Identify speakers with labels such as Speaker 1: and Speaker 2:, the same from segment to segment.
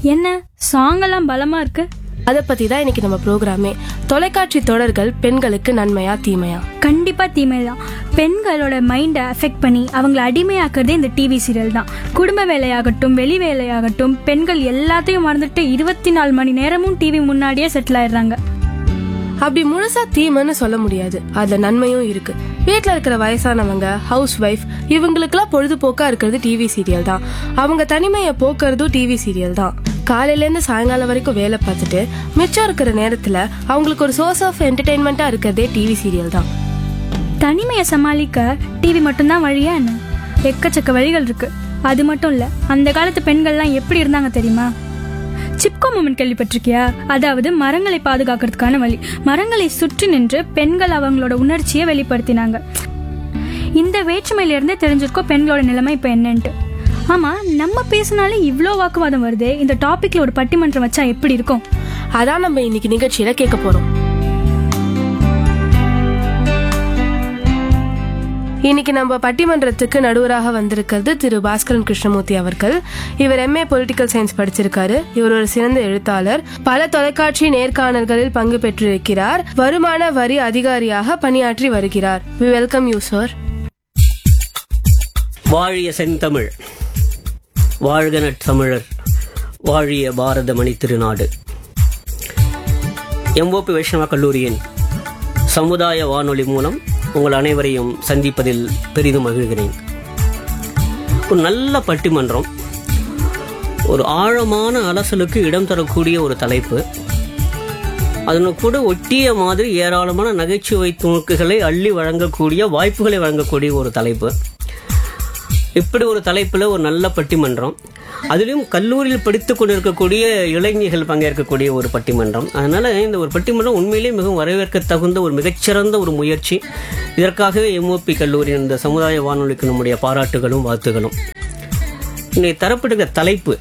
Speaker 1: என்ன சாங் எல்லாம் பலமா இருக்கு
Speaker 2: அதை பத்தி தான் இன்னைக்கு நம்ம ப்ரோக்ராமே தொலைக்காட்சி தொடர்கள் பெண்களுக்கு நன்மையா தீமையா
Speaker 1: கண்டிப்பா தீமை தான் பெண்களோட மைண்டை அஃபெக்ட் பண்ணி அவங்கள அடிமையாக்குறதே இந்த டிவி சீரியல் தான் குடும்ப வேலையாகட்டும் வெளி வேலையாகட்டும் பெண்கள் எல்லாத்தையும் மறந்துட்டு இருபத்தி நாலு மணி நேரமும் டிவி முன்னாடியே செட்டில் ஆயிடுறாங்க
Speaker 2: அப்படி முழுசா தீமைன்னு சொல்ல முடியாது அதுல நன்மையும் இருக்கு வீட்ல இருக்கிற வயசானவங்க ஹவுஸ் ஒய்ஃப் இவங்களுக்குலாம் பொழுதுபோக்கா இருக்கிறது டிவி சீரியல் தான் அவங்க தனிமையை போக்குறதும் டிவி சீரியல் தான் காலையில இருந்து சாயங்காலம் வரைக்கும் வேலை பார்த்துட்டு மிச்சம் இருக்கிற நேரத்துல அவங்களுக்கு ஒரு சோர்ஸ் ஆஃப் என்டர்டைன்மெண்டா இருக்கிறதே டிவி சீரியல் தான்
Speaker 1: தனிமையை சமாளிக்க டிவி மட்டும்தான் வழியா என்ன எக்கச்சக்க வழிகள் இருக்கு அது மட்டும் இல்ல அந்த காலத்து பெண்கள்லாம் எப்படி இருந்தாங்க தெரியுமா சிப்கோ மூமெண்ட் கேள்விப்பட்டிருக்கியா அதாவது மரங்களை பாதுகாக்கிறதுக்கான வழி மரங்களை சுற்றி நின்று பெண்கள் அவங்களோட உணர்ச்சியை வெளிப்படுத்தினாங்க இந்த வேற்றுமையில இருந்தே தெரிஞ்சிருக்கோம் பெண்களோட நிலைமை இப்ப என்னன்ட்டு ஆமா நம்ம பேசினாலே இவ்ளோ வாக்குவாதம் வருதே இந்த டாபிக்ல ஒரு பட்டிமன்றம் வச்சா எப்படி இருக்கும்
Speaker 2: அதான் நம்ம இன்னைக்கு நிகழ்ச்சியில கேட்க போறோம் இன்னைக்கு நம்ம பட்டிமன்றத்துக்கு நடுவராக வந்திருக்கிறது திரு பாஸ்கரன் கிருஷ்ணமூர்த்தி அவர்கள் இவர் எம்ஏ பொலிட்டிக்கல் சயின்ஸ் படிச்சிருக்காரு இவர் ஒரு சிறந்த எழுத்தாளர் பல தொலைக்காட்சி நேர்காணல்களில் பங்கு பெற்றிருக்கிறார் வருமான வரி அதிகாரியாக பணியாற்றி வருகிறார் வி வெல்கம் யூ சார்
Speaker 3: வாழிய செந்தமிழ் வாழ்க நற்றமிழர் வாழிய பாரத மணி திருநாடு எம்ஓபி வைஷ்ணவ கல்லூரியின் சமுதாய வானொலி மூலம் உங்கள் அனைவரையும் சந்திப்பதில் பெரிதும் மகிழ்கிறேன் ஒரு நல்ல பட்டிமன்றம் ஒரு ஆழமான அலசலுக்கு இடம் தரக்கூடிய ஒரு தலைப்பு அதனு கூட ஒட்டிய மாதிரி ஏராளமான நகைச்சுவை துணுக்குகளை அள்ளி வழங்கக்கூடிய வாய்ப்புகளை வழங்கக்கூடிய ஒரு தலைப்பு இப்படி ஒரு தலைப்பில் ஒரு நல்ல பட்டிமன்றம் அதிலும் கல்லூரியில் படித்துக் கொண்டிருக்கக்கூடிய இளைஞர்கள் பங்கேற்கக்கூடிய ஒரு பட்டிமன்றம் அதனால இந்த ஒரு பட்டிமன்றம் உண்மையிலேயே மிகவும் வரவேற்க தகுந்த ஒரு மிகச்சிறந்த ஒரு முயற்சி இதற்காகவே எம்ஓபி கல்லூரி இந்த சமுதாய வானொலிக்கு நம்முடைய பாராட்டுகளும் வாழ்த்துகளும் இன்னைக்கு தரப்பட்டிருக்க தலைப்பு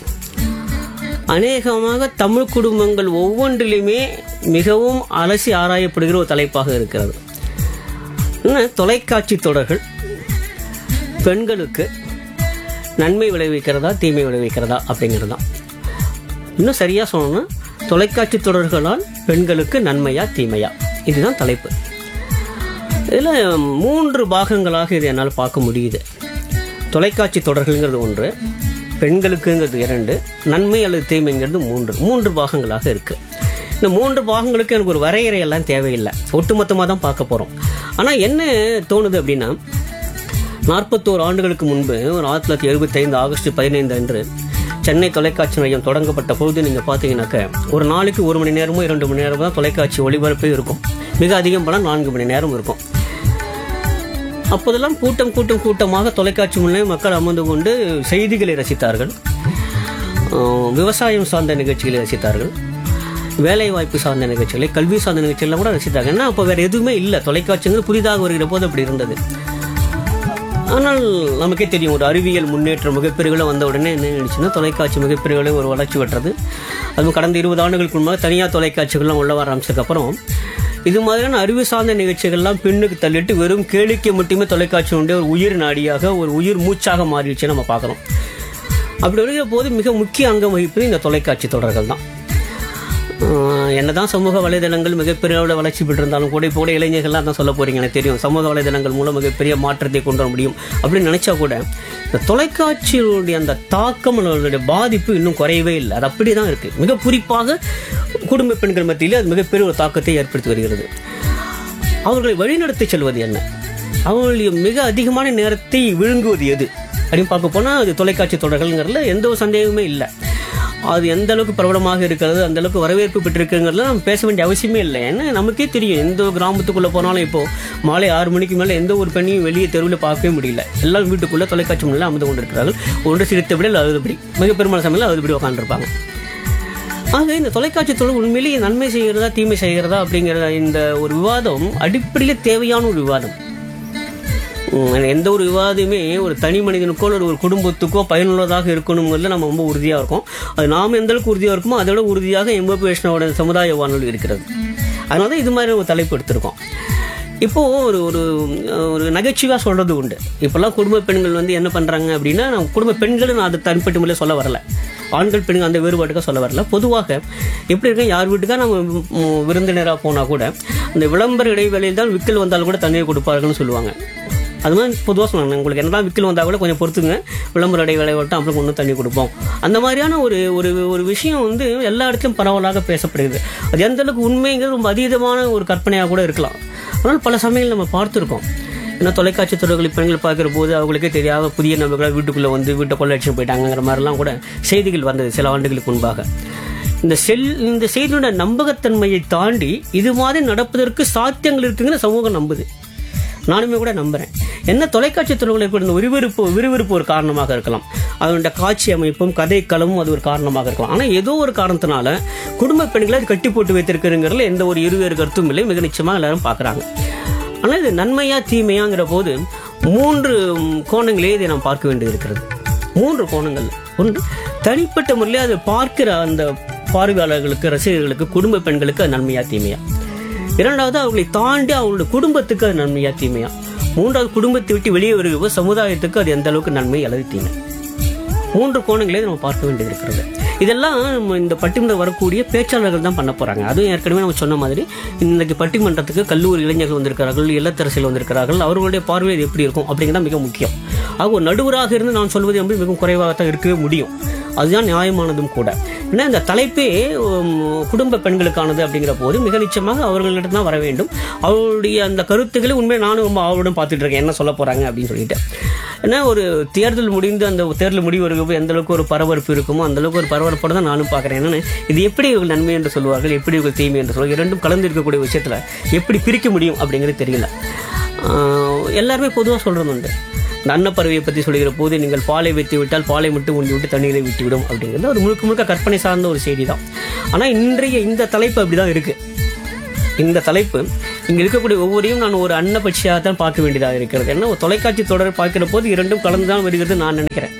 Speaker 3: அநேகமாக தமிழ் குடும்பங்கள் ஒவ்வொன்றிலுமே மிகவும் அலசி ஆராயப்படுகிற ஒரு தலைப்பாக இருக்கிறது என்ன தொலைக்காட்சி தொடர்கள் பெண்களுக்கு நன்மை விளைவிக்கிறதா தீமை விளைவிக்கிறதா அப்படிங்கிறது தான் இன்னும் சரியாக சொல்லணும்னா தொலைக்காட்சி தொடர்களால் பெண்களுக்கு நன்மையா தீமையா இதுதான் தலைப்பு இதில் மூன்று பாகங்களாக இதை என்னால் பார்க்க முடியுது தொலைக்காட்சி தொடர்கள்ங்கிறது ஒன்று பெண்களுக்குங்கிறது இரண்டு நன்மை அல்லது தீமைங்கிறது மூன்று மூன்று பாகங்களாக இருக்குது இந்த மூன்று பாகங்களுக்கு எனக்கு ஒரு வரையறை எல்லாம் தேவையில்லை ஒட்டுமொத்தமாக தான் பார்க்க போகிறோம் ஆனால் என்ன தோணுது அப்படின்னா நாற்பத்தோரு ஆண்டுகளுக்கு முன்பு ஒரு ஆயிரத்தி தொள்ளாயிரத்தி எழுபத்தைந்து ஆகஸ்ட் பதினைந்து அன்று சென்னை தொலைக்காட்சி மையம் தொடங்கப்பட்ட பொழுது நீங்கள் பார்த்தீங்கன்னாக்க ஒரு நாளைக்கு ஒரு மணி நேரமோ இரண்டு மணி நேரம் தான் தொலைக்காட்சி ஒளிபரப்பே இருக்கும் மிக அதிகம் போனால் நான்கு மணி நேரம் இருக்கும் அப்போதெல்லாம் கூட்டம் கூட்டம் கூட்டமாக தொலைக்காட்சி முன்னே மக்கள் அமர்ந்து கொண்டு செய்திகளை ரசித்தார்கள் ஆஹ் விவசாயம் சார்ந்த நிகழ்ச்சிகளை ரசித்தார்கள் வேலை வாய்ப்பு சார்ந்த நிகழ்ச்சிகளை கல்வி சார்ந்த நிகழ்ச்சிகளை கூட ரசித்தாங்க ஏன்னா அப்போ வேற எதுவுமே இல்லை தொலைக்காட்சிங்கிறது புதிதாக வருகிற போது அப்படி இருந்தது ஆனால் நமக்கே தெரியும் ஒரு அறிவியல் முன்னேற்றம் மிகப்பெரிய வந்த உடனே என்ன நினைச்சுன்னா தொலைக்காட்சி மிகப்பெரிய ஒரு வளர்ச்சி பெற்றது அதுவும் கடந்த இருபது ஆண்டுகளுக்கு முன்பாக தனியார் தொலைக்காட்சிகள்லாம் உள்ள வர ஆரம்பிச்சதுக்கப்புறம் இது மாதிரியான அறிவு சார்ந்த நிகழ்ச்சிகள்லாம் பின்னுக்கு தள்ளிட்டு வெறும் கேளிக்கை மட்டுமே தொலைக்காட்சி உண்டு ஒரு உயிர் நாடியாக ஒரு உயிர் மூச்சாக மாறிடுச்சு நம்ம பார்க்குறோம் அப்படி வருகிற போது மிக முக்கிய அங்கம் வகிப்பது இந்த தொலைக்காட்சி தொடர்கள் தான் ஆஹ் என்னதான் சமூக வலைதளங்கள் மிகப்பெரிய அளவில் வளர்ச்சி பெற்றிருந்தாலும் கூட இப்போ கூட இளைஞர்கள்லாம் தான் சொல்ல போறீங்க எனக்கு தெரியும் சமூக வலைதளங்கள் மூலம் மிகப்பெரிய மாற்றத்தை கொண்டு வர முடியும் அப்படின்னு நினைச்சா கூட இந்த தொலைக்காட்சியினுடைய அந்த தாக்கம் அதனுடைய பாதிப்பு இன்னும் குறையவே இல்லை அது அப்படி தான் இருக்கு மிக குறிப்பாக குடும்ப பெண்கள் மத்தியில் அது மிகப்பெரிய ஒரு தாக்கத்தை ஏற்படுத்தி வருகிறது அவர்களை வழிநடத்தி செல்வது என்ன அவர்களுடைய மிக அதிகமான நேரத்தை விழுங்குவது எது அப்படின்னு பார்க்க போனால் அது தொலைக்காட்சி தொடர்கள்ங்கிறதுல எந்த ஒரு சந்தேகமே இல்லை அது எந்த அளவுக்கு பிரபலமாக இருக்கிறது அந்த அளவுக்கு வரவேற்பு பெற்றிருக்குங்கிறதுல நம்ம பேச வேண்டிய அவசியமே இல்லை ஏன்னா நமக்கே தெரியும் எந்த ஒரு கிராமத்துக்குள்ளே போனாலும் இப்போ மாலை ஆறு மணிக்கு மேலே எந்த ஒரு பெண்ணையும் வெளியே தெருவில் பார்க்கவே முடியல எல்லாரும் வீட்டுக்குள்ளே தொலைக்காட்சி முன்னில் அமர்ந்து கொண்டிருக்கிறார்கள் ஒன்று சிரித்தபடி இல்லை அழுதுபடி மிக பெருமான சமையல் அழுதுபடி உட்காந்துருப்பாங்க ஆக இந்த தொலைக்காட்சி தொடர் உண்மையிலேயே நன்மை செய்கிறதா தீமை செய்கிறதா அப்படிங்கிற இந்த ஒரு விவாதம் அடிப்படையில் தேவையான ஒரு விவாதம் உம், எந்த ஒரு விவாதமே ஒரு தனி மனிதனுக்கோ அல்லது ஒரு குடும்பத்துக்கோ பயனுள்ளதாக இருக்கணுங்கிறதுல நம்ம ரொம்ப உறுதியாக இருக்கோம் அது நாம் எந்த அளவுக்கு உறுதியாக இருக்குமோ அதோட உறுதியாக எம்பபி வைஷ்ணவோட சமுதாய வானொலி இருக்கிறது அதனால தான் இது மாதிரி ஒரு தலைப்பு எடுத்திருக்கோம் இப்போ ஒரு ஒரு ஒரு நகைச்சுவாக சொல்றது உண்டு இப்போல்லாம் குடும்ப பெண்கள் வந்து என்ன பண்றாங்க அப்படின்னா நான் குடும்ப பெண்கள் நான் அதை தனிப்பட்ட முறையில் சொல்ல வரல ஆண்கள் பெண்கள் அந்த வேறுபாட்டுக்காக சொல்ல வரல பொதுவாக எப்படி இருக்கு யார் வீட்டுக்கா நம்ம ம், விருந்தினராக போனால் கூட அந்த விளம்பர இடைவேளையில் தான் விக்கல் வந்தாலும் கூட தண்ணீர் கொடுப்பார்கள்னு சொல்லுவாங்க அது மாதிரி பொதுவாக சொன்னாங்க உங்களுக்கு என்னதான் விக்கல் வந்தால் கூட கொஞ்சம் பொறுத்துங்க விளம்பர இடைவேளை விட்டு அப்புறம் கொண்டு வந்து தண்ணி கொடுப்போம் அந்த மாதிரியான ஒரு ஒரு ஒரு விஷயம் வந்து எல்லா இடத்துலையும் பரவலாக பேசப்படுகிறது அது எந்த அளவுக்கு உண்மைங்கிறது ரொம்ப அதீதமான ஒரு கற்பனையாக கூட இருக்கலாம் ஆனால் பல சமயங்கள் நம்ம பார்த்துருக்கோம் ஏன்னா தொலைக்காட்சி தொடர்களை பெண்கள் பார்க்குற போது அவங்களுக்கே தெரியாத புதிய நபர்களாக வீட்டுக்குள்ளே வந்து வீட்டை கொள்ளடிச்சு போயிட்டாங்கிற மாதிரிலாம் கூட செய்திகள் வந்தது சில ஆண்டுகளுக்கு முன்பாக இந்த செல் இந்த செய்தியோட நம்பகத்தன்மையை தாண்டி இது மாதிரி நடப்பதற்கு சாத்தியங்கள் இருக்குங்கிற சமூகம் நம்புது நானுமே கூட நம்புறேன் என்ன தொலைக்காட்சி தொடர்புகளை கூட இந்த விறுவிறுப்பு விறுவிறுப்பு ஒரு காரணமாக இருக்கலாம் அதனுடைய காட்சி அமைப்பும் கதைக்களமும் அது ஒரு காரணமாக இருக்கலாம் ஆனால் ஏதோ ஒரு காரணத்தினால குடும்ப பெண்களை அது கட்டி போட்டு வைத்திருக்கிறதுங்கிறதுல எந்த ஒரு இருவேறு கருத்தும் இல்லை மிக நிச்சயமாக எல்லாரும் பார்க்குறாங்க ஆனால் இது நன்மையா தீமையாங்கிற போது மூன்று ம், கோணங்களே இதை நாம் பார்க்க வேண்டியது இருக்கிறது மூன்று கோணங்கள் ஒன்று தனிப்பட்ட முறையில் அதை பார்க்கிற அந்த பார்வையாளர்களுக்கு ரசிகர்களுக்கு குடும்ப பெண்களுக்கு அது நன்மையா தீமையா இரண்டாவது அவர்களை தாண்டி அவங்களுடைய குடும்பத்துக்கு அது நன்மையா தீமையா மூன்றாவது குடும்பத்தை விட்டு வெளியே வருகிற சமுதாயத்துக்கு அது எந்த அளவுக்கு நன்மை அல்லது தீமை மூன்று கோணங்களே நம்ம பார்க்க வேண்டியது இருக்கிறது இதெல்லாம் நம்ம இந்த பட்டிமன்றம் வரக்கூடிய பேச்சாளர்கள் தான் பண்ண போறாங்க அதுவும் ஏற்கனவே நம்ம சொன்ன மாதிரி இன்னைக்கு பட்டிமன்றத்துக்கு கல்லூரி இளைஞர்கள் வந்திருக்கிறார்கள் இல்லத்தரசிகள் வந்திருக்கிறார்கள் அவர்களுடைய பார்வை இது எப்படி இருக்கும் அப்படிங்கிறது மிக முக்கியம் ஆக ஒரு நடுவராக இருந்து நான் சொல்வது என்பது மிகவும் குறைவாகத்தான் இருக்கவே முடியும் அதுதான் நியாயமானதும் கூட ஏன்னா இந்த தலைப்பே உம், குடும்ப பெண்களுக்கானது அப்படிங்கிற போது மிக நிச்சயமாக அவர்களிடம் தான் வர வேண்டும் அவருடைய அந்த கருத்துக்களை உண்மையை நானும் ரொம்ப ஆவலுடன் பார்த்துட்டு இருக்கேன் என்ன சொல்ல போறாங்க அப்படின்னு சொல்லிட்டு ஏன்னா ஒரு தேர்தல் முடிந்து அந்த தேர்தல் முடிவு வருகிறப்போ எந்த அளவுக்கு ஒரு பரபரப்பு இருக்குமோ அந்த அளவுக்கு ஒரு பரபரப்போட தான் நானும் பார்க்குறேன் என்னன்னு இது எப்படி இவர்கள் நன்மை என்று சொல்லுவார்கள் எப்படி இவர்கள் தீமை என்று சொல்லுவார்கள் இரண்டும் கலந்து இருக்கக்கூடிய விஷயத்தில் எப்படி பிரிக்க முடியும் அப்படிங்கிறது தெரியல ஆஹ் எல்லாருமே பொதுவாக சொல்கிறது உண்டு இந்த அன்னப்பறவையை பற்றி சொல்லுகிற போது நீங்கள் பாலை வைத்து விட்டால் பாலை மட்டும் உண்டி விட்டு தண்ணீரை விட்டுவிடும் அப்படிங்கிறது ஒரு முழுக்க முழுக்க கற்பனை சார்ந்த ஒரு செய்தி தான் ஆனால் இன்றைய இந்த தலைப்பு அப்படி தான் இருக்குது இந்த தலைப்பு இங்க இருக்கக்கூடிய ஒவ்வொரையும் நான் ஒரு அன்னபட்சியாக தான் பார்க்க வேண்டியதாக இருக்கிறது ஏன்னா ஒரு தொலைக்காட்சி தொடர் பார்க்கிற போது இரண்டும் கலந்து தான் வருகிறது நான் நினைக்கிறேன்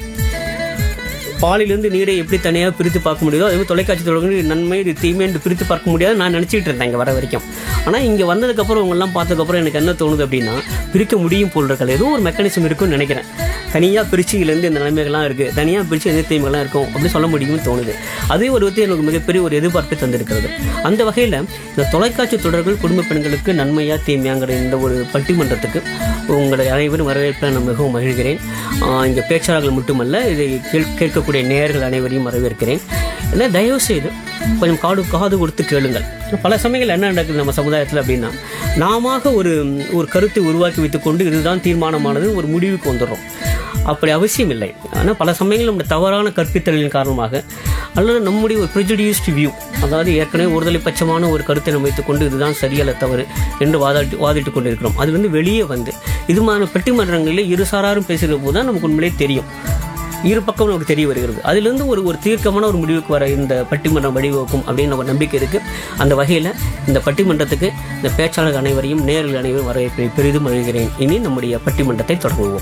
Speaker 3: பாலிலிருந்து நீரை எப்படி தனியாக பிரித்து பார்க்க முடியுதோ அதே மாதிரி தொலைக்காட்சி தொடர்கள் நன்மை இது தீமை என்று பிரித்து பார்க்க முடியாது நான் நினச்சிட்டு இருந்தேன் இங்கே வர வரைக்கும் ஆனால் இங்கே வந்ததுக்கப்புறம் உங்கெல்லாம் பார்த்ததுக்கப்புறம் எனக்கு என்ன தோணுது அப்படின்னா பிரிக்க முடியும் போல் இருக்கல ஏதோ ஒரு மெக்கானிசம் இருக்குன்னு நினைக்கிறேன் தனியாக பிரிச்சு இதுலேருந்து இந்த நிலைமைகள்லாம் இருக்குது தனியாக பிரித்து எந்த தீமைகள்லாம் இருக்கும் அப்படின்னு சொல்ல முடியும்னு தோணுது அதே ஒரு விதத்தை எனக்கு மிகப்பெரிய ஒரு எதிர்பார்ப்பை தந்திருக்கிறது அந்த வகையில் இந்த தொலைக்காட்சி தொடர்கள் குடும்ப பெண்களுக்கு நன்மையா தீமையாங்கிற இந்த ஒரு பட்டிமன்றத்துக்கு உங்களை அனைவரும் வரவேற்பை நான் மிகவும் மகிழ்கிறேன் ஆஹ் இங்க பேச்சாளர்கள் மட்டுமல்ல இதை கேள்- கேட்கக்கூடிய நேயர்கள் அனைவரையும் வரவேற்கிறேன் ஏன்னா தயவு செய்து கொஞ்சம் காடு காது கொடுத்து கேளுங்கள் பல சமயங்கள் என்ன நடக்குது நம்ம சமுதாயத்தில் அப்படின்னா நாம ஒரு ஒரு கருத்தை உருவாக்கி வைத்துக்கொண்டு இதுதான் தீர்மானமானது ஒரு முடிவுக்கு வந்துடுறோம் அப்படி அவசியம் இல்லை ஆனால் பல சமயங்கள் நம்முடைய தவறான கற்பித்தலின் காரணமாக அல்லது நம்முடைய ஒரு ப்ரிஜுடியூஸ்ட் வியூ அதாவது ஏற்கனவே ஒருதலை பட்சமான ஒரு கருத்தை நம்ம வைத்துக்கொண்டு இதுதான் சரியல்ல தவறு என்று வாதாடி வாதிட்டு கொண்டிருக்கிறோம் அதிலிருந்து வெளியே வந்து இது மாதிரி பட்டிமன்றங்களில் இரு சாராரும் பேசுகிற போது தான் நமக்கு உண்மையிலே தெரியும் இரு பக்கம் நமக்கு தெரிய வருகிறது அதிலிருந்து ஒரு ஒரு தீர்க்கமான ஒரு முடிவுக்கு வர இந்த பட்டிமன்றம் வழிவகுக்கும் அப்படின்னு நம்ம நம்பிக்கை இருக்கு அந்த வகையில் இந்த பட்டிமன்றத்துக்கு இந்த பேச்சாளர் அனைவரையும் நேரில் அனைவரும் வரவேற்பை பெரிதும் அழுகிறேன் இனி நம்முடைய பட்டிமன்றத்தை தொடங்குவோம்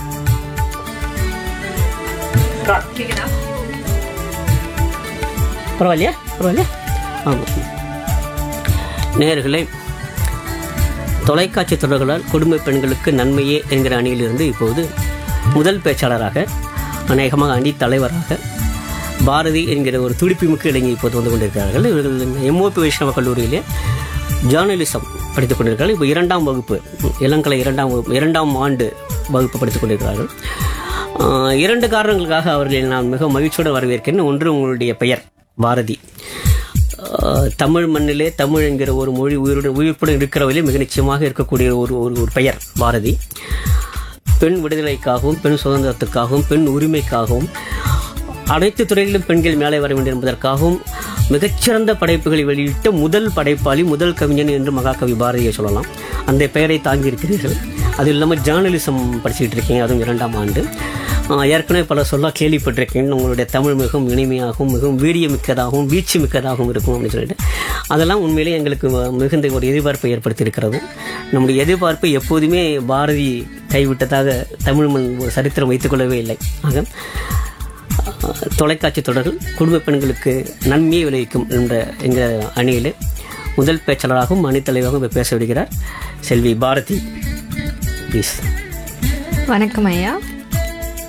Speaker 3: பரவாயில்லையா பரவாயில்லையா ஆமாம் நேயர்களே தொலைக்காட்சி தொடர்களால் குடும்ப பெண்களுக்கு நன்மையே என்கிற அணியிலிருந்து இப்போது முதல் பேச்சாளராக அநேகமாக அணி தலைவராக பாரதி என்கிற ஒரு துடிப்புமிக்க இளைஞர் இப்போது வந்து கொண்டிருக்கிறார்கள் இவர்கள் எம்ஓபி வைஷ்ணவ கல்லூரியிலே ஜேர்னலிசம் படித்துக் கொண்டிருக்கிறார்கள் இப்போ இரண்டாம் வகுப்பு இளங்கலை இரண்டாம் வகுப்பு இரண்டாம் ஆண்டு வகுப்பு படித்துக் கொண்டிருக்கிறார்கள் ஆஹ் இரண்டு காரணங்களுக்காக அவர்களை நான் மிக மகிழ்ச்சியோடு வரவேற்கிறேன் ஒன்று உங்களுடைய பெயர் பாரதி ஆஹ் தமிழ் மண்ணிலே தமிழ் என்கிற ஒரு மொழி உயிருடன் உயிர்ப்புடன் இருக்கிறவர்களே மிக நிச்சயமாக இருக்கக்கூடிய ஒரு ஒரு ஒரு பெயர் பாரதி பெண் விடுதலைக்காகவும் பெண் சுதந்திரத்துக்காகவும் பெண் உரிமைக்காகவும் அனைத்து துறைகளிலும் பெண்கள் மேலே வர வேண்டும் என்பதற்காகவும் மிகச்சிறந்த படைப்புகளை வெளியிட்ட முதல் படைப்பாளி முதல் கவிஞன் என்று மகாகவி பாரதியை சொல்லலாம் அந்த பெயரை தாங்கி இருக்கிறீர்கள் அது இல்லாமல் ஜேர்னலிசம் படிச்சுட்டு இருக்கீங்க அதுவும் இரண்டாம் ஆண்டு ஆஹ் ஏற்கனவே பல சொல்ல கேள்விப்பட்டிருக்கேன் உங்களுடைய தமிழ் மிகவும் இனிமையாகவும் மிகவும் வீடிய மிக்கதாகவும் வீச்சு மிக்கதாகவும் இருக்கும் அப்படின்னு சொல்லிட்டு அதெல்லாம் உண்மையிலே எங்களுக்கு மிகுந்த ஒரு எதிர்பார்ப்பை ஏற்படுத்தியிருக்கிறது நம்முடைய எதிர்பார்ப்பை எப்போதுமே பாரதி கைவிட்டதாக தமிழ் மண் ஒரு சரித்திரம் வைத்துக்கொள்ளவே இல்லை ஆக அஹ், தொலைக்காட்சி தொடர்கள் குடும்ப பெண்களுக்கு நன்மையை விளைவிக்கும் என்ற எங்கள் அணியில் முதல் பேச்சாளராகவும் அணித்தலைவராகவும் இப்ப பேச விடுகிறார் செல்வி பாரதி ப்ளீஸ்
Speaker 4: வணக்கம் ஐயா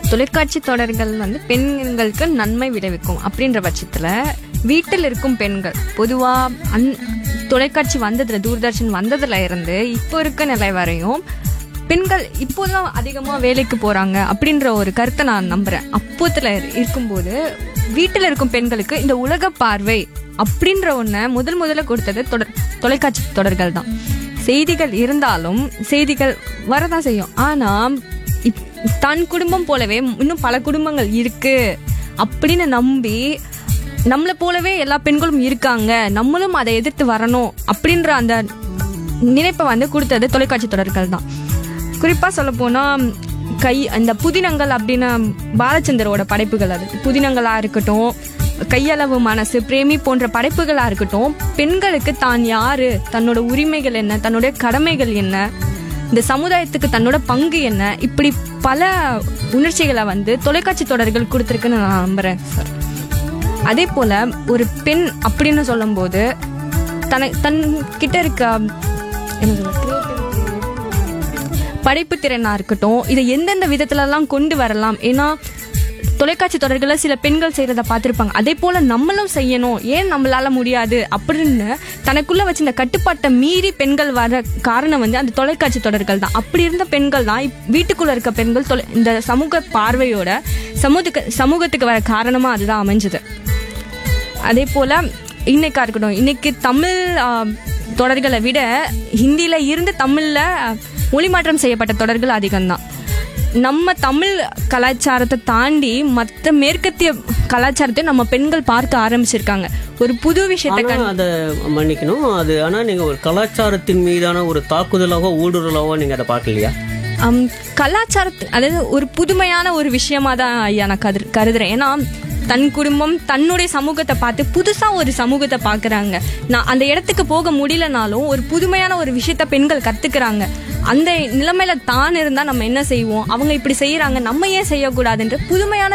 Speaker 4: தொலைக்காட்சி தொடர்கள் வந்து பெண்களுக்கு நன்மை விளைவிக்கும் அப்படின்ற பட்சத்துல வீட்டில் இருக்கும் பெண்கள் பொதுவா அந் தொலைக்காட்சி வந்ததுல தூர்தர்ஷன் வந்ததுல இருந்து இப்போ இருக்க நிலை வரையும் பெண்கள் இப்போதான் அதிகமா வேலைக்கு போறாங்க அப்படின்ற ஒரு கருத்தை நான் நம்புறேன் அப்போத்துல இருக்கும்போது வீட்டில் இருக்கும் பெண்களுக்கு இந்த உலக பார்வை அப்படின்ற ஒன்றை முதல் முதல்ல கொடுத்தது தொடர் தொலைக்காட்சி தொடர்கள் தான் செய்திகள் இருந்தாலும் செய்திகள் வரதான் செய்யும் ஆனா இப்- தன் குடும்பம் போலவே இன்னும் பல குடும்பங்கள் இருக்கு அப்படின்னு நம்பி நம்மளை போலவே எல்லா பெண்களும் இருக்காங்க நம்மளும் அதை எதிர்த்து வரணும் அப்படின்ற அந்த நினைப்பை வந்து கொடுத்தது தொலைக்காட்சி தொடர்கள் தான் குறிப்பா சொல்ல போனா கை அந்த புதினங்கள் அப்படின்னு பாலச்சந்தரோட படைப்புகள் அது புதினங்களா இருக்கட்டும் கையளவு மனசு பிரேமி போன்ற படைப்புகளா இருக்கட்டும் பெண்களுக்கு தான் யாரு தன்னோட உரிமைகள் என்ன தன்னுடைய கடமைகள் என்ன இந்த சமுதாயத்துக்கு தன்னோட பங்கு என்ன இப்படி பல உணர்ச்சிகளை வந்து தொலைக்காட்சி தொடர்கள் கொடுத்துருக்குன்னு நான் நம்புறேன் சார் அதே போல ஒரு பெண் அப்படின்னு சொல்லும்போது தன தன் கிட்ட இருக்க என்ன சொல்றது, படைப்பு திறனா இருக்கட்டும் இதை எந்தெந்த விதத்துல எல்லாம் கொண்டு வரலாம் ஏன்னா தொலைக்காட்சி தொடர்களை சில பெண்கள் செய்யறத பார்த்திருப்பாங்க அதே போல நம்மளும் செய்யணும் ஏன் நம்மளால முடியாது அப்படின்னு தனக்குள்ள வச்சு இந்த கட்டுப்பாட்டை மீறி பெண்கள் வர காரணம் வந்து அந்த தொலைக்காட்சி தொடர்கள் தான் அப்படி இருந்த பெண்கள் தான் இப்- வீட்டுக்குள்ள இருக்க பெண்கள் தொலை- இந்த சமூக பார்வையோட சமூக சமூகத்துக்கு வர காரணமா அதுதான் அமைஞ்சது அதே போல இன்னைக்கா இருக்கட்டும் இன்னைக்கு தமிழ் ஆ, தொடர்களை விட ஹிந்தியில இருந்து தமிழ்ல மொழி மாற்றம் செய்யப்பட்ட தொடர்கள் அதிகம்தான் நம்ம தமிழ் கலாச்சாரத்தை தாண்டி மற்ற மேற்கத்திய கலாச்சாரத்தை நம்ம பெண்கள் பார்க்க ஆரம்பிச்சிருக்காங்க ஒரு புது விஷயத்தை
Speaker 3: ஆனா
Speaker 4: கண்
Speaker 3: அதை மன்னிக்கணும் அது ஆனா நீங்க ஒரு கலாச்சாரத்தின் மீதான ஒரு தாக்குதலாவோ ஊடுருவலாவோ நீங்க அதை பார்க்கலையா
Speaker 4: அம், கலாச்சாரத்து அதாவது ஒரு புதுமையான ஒரு விஷயமா தான் ஐயா நான் கரு கருதுறேன் ஏன்னா தன் குடும்பம் தன்னுடைய சமூகத்தை பார்த்து புதுசா ஒரு சமூகத்தை பார்க்கறாங்க நான் அந்த இடத்துக்கு போக முடியலனாலும் ஒரு புதுமையான ஒரு விஷயத்த பெண்கள் கத்துக்கிறாங்க அந்த நிலைமையில தான் இருந்தா நம்ம என்ன செய்வோம் அவங்க இப்படி செய்யறாங்க நம்ம ஏன் செய்யக்கூடாதுன்ற புதுமையான